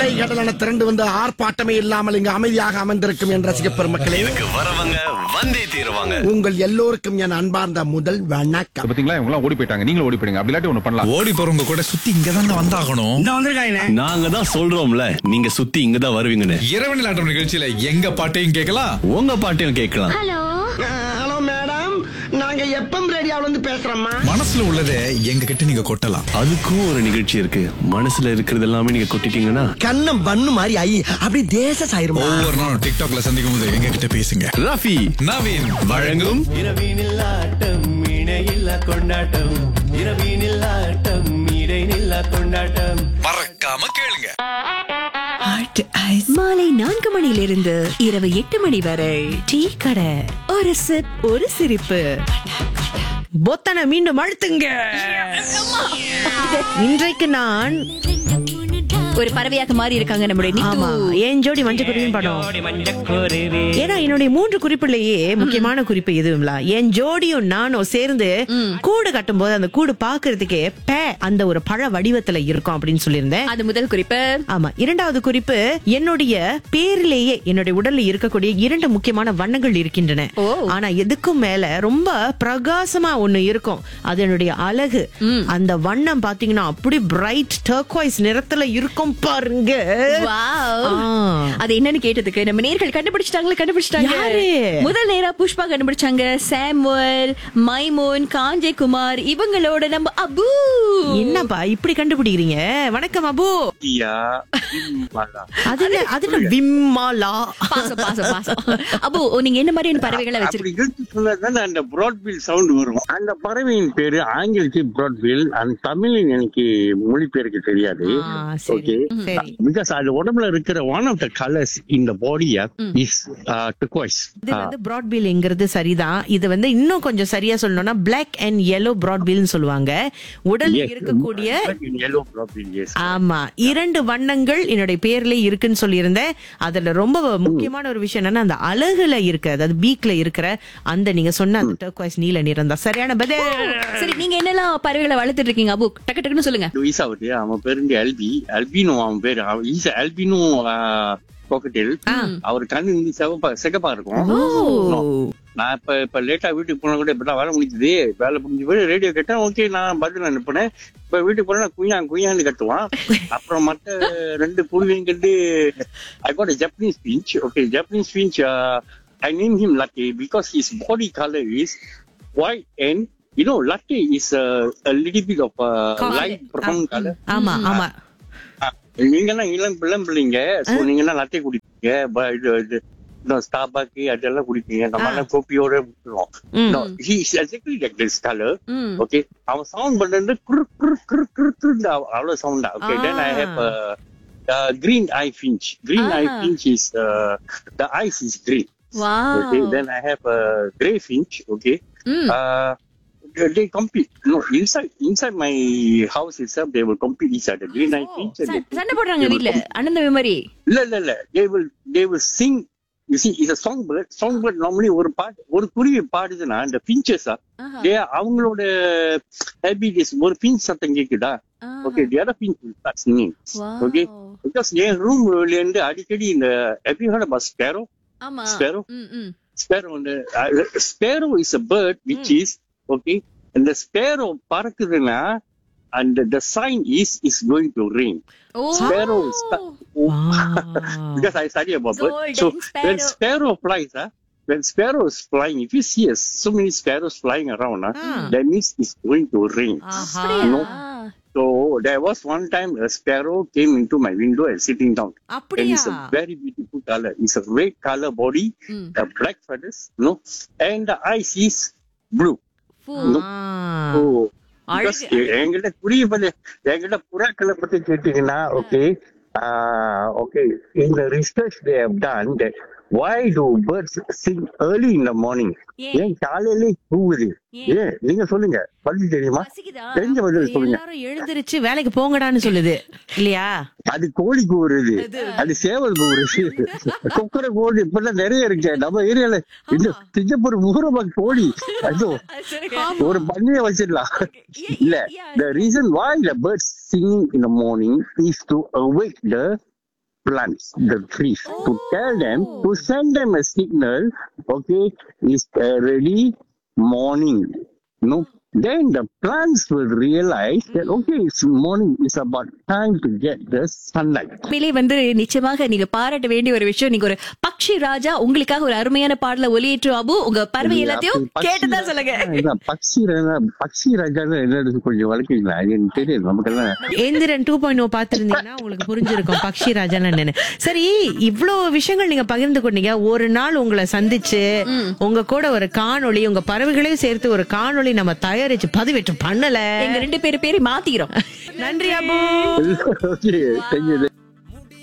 அலை கடலான திரண்டு வந்து ஆர்ப்பாட்டமே இல்லாமல் இங்கு அமைதியாக அமர்ந்திருக்கும் என் ரசிக பெருமக்களே இதுக்கு வரவங்க வந்தே தீருவாங்க உங்கள் எல்லோருக்கும் என் அன்பார்ந்த முதல் வணக்கம் பாத்தீங்களா இவங்க எல்லாம் ஓடி போயிட்டாங்க நீங்களும் ஓடி போயிடுங்க அப்படி இல்லாட்டி ஒண்ணு பண்ணலாம் ஓடி போறவங்க கூட சுத்தி இங்க தான் வந்தாகணும் நாங்க தான் சொல்றோம்ல நீங்க சுத்தி இங்க தான் வருவீங்கன்னு இரவு நிலாட்டம் நிகழ்ச்சியில எங்க பாட்டையும் கேட்கலாம் உங்க பாட்டையும் கேட்கலாம் ஹலோ மேடம் நாங்க எப்பம் ரேடியோல இருந்து பேசுறோம்மா மனசுல உள்ளதை எங்க கிட்ட நீங்க கொட்டலாம் அதுக்கும் ஒரு நிகழ்ச்சி இருக்கு மனசுல இருக்கிறது எல்லாமே நீங்க கொட்டிட்டீங்கன்னா கண்ணம் பண்ணு மாதிரி ஐ அப்படி தேச சாயிருமா ஒவ்வொரு நாளும் டிக்டாக்ல சந்திக்கும் போது எங்க கிட்ட பேசுங்க ரஃபி நவீன் வழங்கும் இரவினில் ஆட்டம் இணையில்லா கொண்டாட்டம் இரவினில் ஆட்டம் இடைநில்லா கொண்டாட்டம் மறக்காம கேளுங்க மாலை நான்கு மணியிலிருந்து இரவு எட்டு மணி வரை டீ கடை ஒரு சிப் ஒரு சிரிப்பு பொத்தனை மீண்டும் அழுத்துங்க இன்றைக்கு நான் ஒரு பறவையாக மாறி இருக்காங்க நம்முடைய ஆமா நித்து என் ஜோடி மஞ்சள் குருவின் படம் ஏன்னா என்னுடைய மூன்று குறிப்புலயே முக்கியமான குறிப்பு எதுவும்ல என் ஜோடியும் நானும் சேர்ந்து கூடு கட்டும் போது அந்த கூடு பாக்குறதுக்கே பே அந்த ஒரு பழ வடிவத்துல இருக்கும் அப்படின்னு சொல்லியிருந்தேன் அது முதல் குறிப்பு ஆமா இரண்டாவது குறிப்பு என்னுடைய பேரிலேயே என்னுடைய உடல்ல இருக்கக்கூடிய இரண்டு முக்கியமான வண்ணங்கள் இருக்கின்றன ஓ. ஆனா எதுக்கும் மேல ரொம்ப பிரகாசமா ஒண்ணு இருக்கும் அது என்னுடைய அழகு அந்த வண்ணம் பாத்தீங்கன்னா அப்படி பிரைட் டர்க்வைஸ் நிறத்துல இருக்கும் பாருங்க Wow. ஆ. அது என்னன்னு கேட்டதுக்கு நம்ம நேர்கள் கண்டுபிடிச்சிட்டாங்களே கண்டுபிடிச்சிட்டாங்க யாரு? முதல் நேரா புஷ்பா கண்டுபிடிச்சாங்க சாமுவல் மைமோன் காஞ்சே குமார் இவங்களோட நம்ம அபு என்னப்பா இப்படி கண்டுபிடிக்கிறீங்க வணக்கம் அபு அது என்ன அது என்ன விம்மாலா பாசம் பாசம் பாசம் அபு நீங்க என்ன மாதிரியான பறவைகளை அப்படி வச்சிருக்கீங்க இழுத்து சொன்னதுதான் அந்த ப்ராட்பில் சவுண்ட் வரும் அந்த பறவையின் பேரு ஆங்கிலத்தில் ப்ராட்பில் அந்த தமிழில் எனக்கு மொழிபெயர்க்க தெரியாது ஆ, சரி ஓகே சரி பிகாஸ் அது உடம்புல இருக்கிற ஒன் ஆஃப் த கலர்ஸ் இந்த பாடிய இஸ் turquoise இது வந்து பிராட்பீல்ங்கிறது சரிதான் இது வந்து இன்னும் கொஞ்சம் சரியா சொல்லணும்னா பிளாக் அண்ட் yellow பிராட்பீல்னு சொல்லுவாங்க உடல்ல Yes. இருக்கக்கூடிய yellow broadbill yes ஆமா இரண்டு வண்ணங்கள் என்னுடைய பேர்ல இருக்குன்னு சொல்லியிருந்தேன் அதுல ரொம்ப முக்கியமான ஒரு விஷயம் என்னன்னா அந்த அழகுல இருக்க அதாவது பீக்ல இருக்கிற அந்த நீங்க சொன்ன அந்த டர்க்வைஸ் நீல நிறம் தான் சரியான பதில் சரி நீங்க என்னெல்லாம் பறவைகளை வளர்த்துட்டு இருக்கீங்க அபு டக்கு டக்குன்னு சொல்லுங்க லூயிஸ் ஆகுது அவன் பேரு வந்து அல்பி அல்பினோ அவன் பேரு அவன் ஈஸ் அல்பினோ கோக்கட்டேல் அவர் கண்ணு வந்து சிவப்பா சிகப்பா இருக்கும் ஓ நான் இப்ப இப்ப லேட்டா வீட்டுக்கு போனா கூட இப்பதான் வேலை முடிஞ்சது வேலை முடிஞ்சு போய் ரேடியோ கேட்டேன் ஓகே நான் பதில் அனுப்புனேன் இப்ப வீட்டுக்கு போனா குய்யா குய்யான்னு கட்டுவான் அப்புறம் மத்த ரெண்டு குருவியும் கண்டு I got Japanese finch okay Japanese finch I name him lucky because his body colour is white and you know lucky is a little bit of uh, light brown color ஆமா ஆமா நீங்க எல்லாம் இளம் இளம் பிள்ளைங்க சோ நீங்க எல்லாம் லட்டை குடிப்பீங்க ப- இது இது ஸ்டாபாக்கு அதெல்லாம் குடிப்பீங்க நம்ம எல்லாம் கோப்பியோட விட்டுருவோம் ம். No, he is exactly like this color. ம். Okay. அவன் சவுண்ட் பண்றது குரு குரு குரு குரு குருன்னு அவ- அவ்வளவு சவுண்டா okay then I have green eye finch green eye Ah. Finch is the eyes is green okay wow then I have grey finch okay ம். they compete no inside inside my house itself they will compete each other green eye finch and ச- they- சண்டை போடுறாங்க they will வீட்ல அண்ணன் தம்பி மாதிரி இல்ல இல்ல இல்ல they will they will sing you see it's a song bird song bird normally ஒரு பாட்டு ஒரு குருவி பாடுதுன்னா இந்த பிஞ்சஸ் ஆஹா. அவங்களோட ஹேபிட் இஸ் ஒரு பிஞ்ச் சத்தம் கேக்குதா ஆஹா. Okay the other finch will start singing Wow. okay because என் ரூம் இருந்து அடிக்கடி இந்த have you heard about sparrow ஆமா sparrow ம், ம். sparrow வந்து uh, sparrow is a bird which is okay and the sparrow பறக்குதுன்னா and the sign is is going to rain O sparrow is Wow. because I study about bird. Golden So sparrow. when sparrow flies, huh, when sparrow is flying, if you see us, so many sparrows flying around, huh, Ah. that means it's going to rain. Aha. No. So there was one time a sparrow came into my window and sitting down. And அப்படியா it's a very beautiful color. It's a red color body, Mm. the black feathers, no, and the eyes is blue. Foo. Ah. So because அழகு. என்கிட்ட புரிய பத்தி என்கிட்ட புறாக்களை பத்தி கேட்டீங்கன்னா okay okay இந்த research they have done that why do birds sing early in the morning ஏன்? ஏன் காலையிலே கூவுது ஏன்? ஏன் நீங்க சொல்லுங்க பதில் தெரியுமா பசிக்குதா? தெரிஞ்ச பதில் சொல்லுங்க எல்லாரும் எழுந்திருச்சு வேலைக்கு போங்கடான்னு சொல்லுது இல்லையா அது கோழி கூவுறது அது சேவல் கூவுறது கொக்கரை கோழி இப்பெல்லாம் நிறைய இருக்கு நம்ம ஏரியால இந்த சிங்கப்பூர் முகரமா கோழி ஐயோ ஒரு பண்ணிய வச்சிடலாம் இல்ல the reason why the birds sing in the morning is to awake the plants, the trees, to tell them, to send them a signal, okay, it's already morning. No, then the plants will realize that, okay, it's morning, it's about time to get the sunlight. உண்மையிலே வந்து நிச்சயமாக நீங்க பாராட்ட வேண்டிய ஒரு விஷயம் நீங்க ஒரு பக்ஷி ராஜா உங்களுக்காக ஒரு அருமையான பாடல ஒலியேற்றும் அபு உங்க பறவை எல்லாத்தையும் பக்ஷி கேட்டுதான் சொல்லுங்க இதான் பக்ஷி ராஜா பக்ஷி ராஜா என்னது கொஞ்சம் வளர்க்குறீங்களா எனக்கு தெரியாது நமக்கெல்லாம் எந்திரன் டூ பாயிண்ட் ஓ பாத்திருந்தீங்கன்னா உங்களுக்கு புரிஞ்சிருக்கும் பக்ஷி ராஜான்னு என்னன்னு சரி இவ்ளோ விஷயங்கள் நீங்க பகிர்ந்து கொண்டீங்க ஒரு நாள் உங்களை சந்திச்சு உங்க கூட ஒரு காணொளி உங்க பறவைகளையும் சேர்த்து ஒரு காணொளி நம்ம தயாரிச்சு பதிவேற்றம் பண்ணல எங்க ரெண்டு பேரு பேரை மாத்திக்கிறோம் நன்றி அபு ஓகே தெரியுது